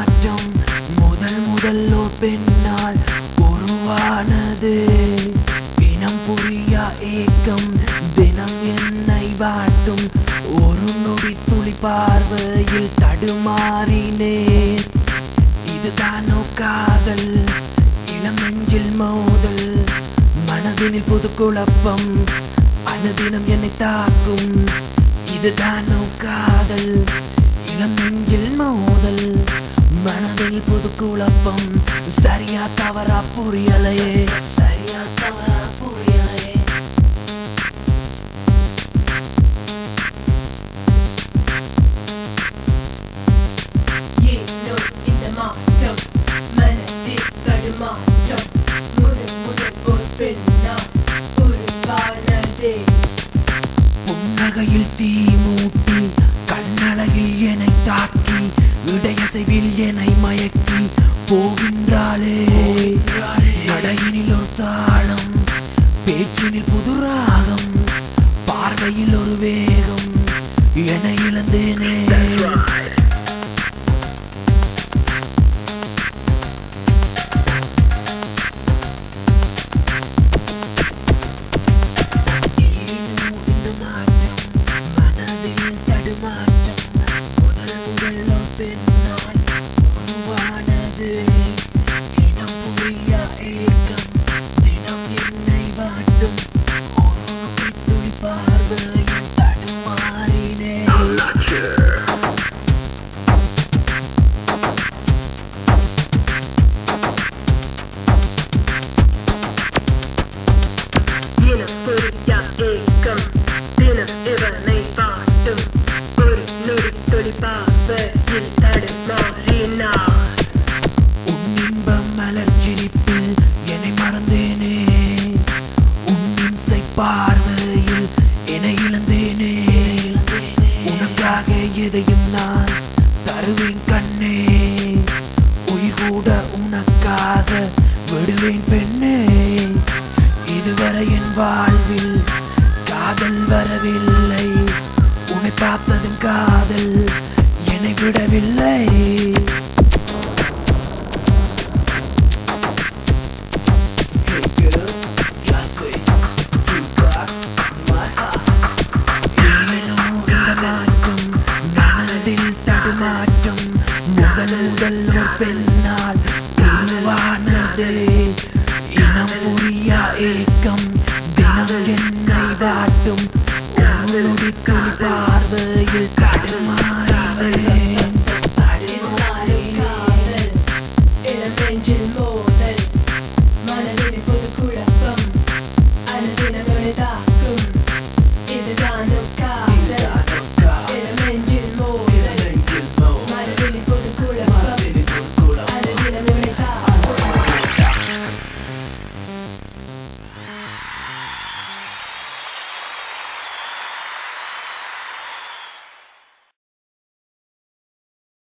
மாற்றம் முதல் முதல் ஓர் பெண்ணால் உருவானது இனம் புரியா ஏக்கம் தினம் என்னை வாட்டும் ஒரு நொடி துளி பார்வையில் தடுமாறினேன் இதுதானோ காதல் இளம் நெஞ்சில் மோதல் மனதினில் புது குழப்பம் அனுதினம் என்னை தாக்கும் இதுதானோ காதல் இளம் நெஞ்சில் மோதல் மனதில் புது குழப்பம் சரியா தவறா புரியலையே சரியா தவறா புரியலையே ஏனோ இந்த மாற்றம் மனதில் தடுமாற்றம் முதல் முதல் ஒரு பெண்ணால் உருவானதே புன்னகையில் தீ மூட்டி கண்ணழகில் என்னை தாக்கி இடையசைவில் என்னை மயக்கி போகின்றாளே நடையினில் ஒரு தாளம் பேச்சினில் புது ராகம் பார்வையில் ஒரு வேகம் என்னை இழந்தேனே ஏனோ இந்த மாற்றம் மனதில் தடுமாற்றம் முதல் முதல் ஒரு பெண்ணால் உருவானது இனம் புரியா ஏக்கம் தினம் என்னை வாட்டும் ஒரு நொடி துளி பார்வையில் தடுமாறினேன் தினம் பொறியா ஏக்கம் தினம் இவனை பாட்டும் ஒரு நொடி தொடி பார்வையில் தடுமாறினார் உன் இன்பம் மலர் சிரிப்பில் என்னை மறந்தேனே உன் இன்சை பார்வையில் என்னை இழந்தேனே உனக்காக எதையும் நான் தருவேன் கண்ணே உயிர் கூட உனக்காக விடுவேன் பெண்ணே இதுவரை என் வாழ்வில் காதல் வரவில்லை உன்னை பார்த்ததும் காதல் என்னை விடவில்லை Hey girl, just wait. You got my heart. ஏனோ இந்த மாற்றம் மனதில் தடுமாற்றம் முதல் முதல் ஒரு பெண்ணால் உருவானது இனம் புரியா ஏக்கம் தினம் என்னை வாட்டும் ஒரு நொடி துளி பார்வையில் தடுமாறினேன் தடுமாறினேன் இளம் நெஞ்சில் மோதல் மனதில் புது குழப்பம் அனுதினம் எழுதா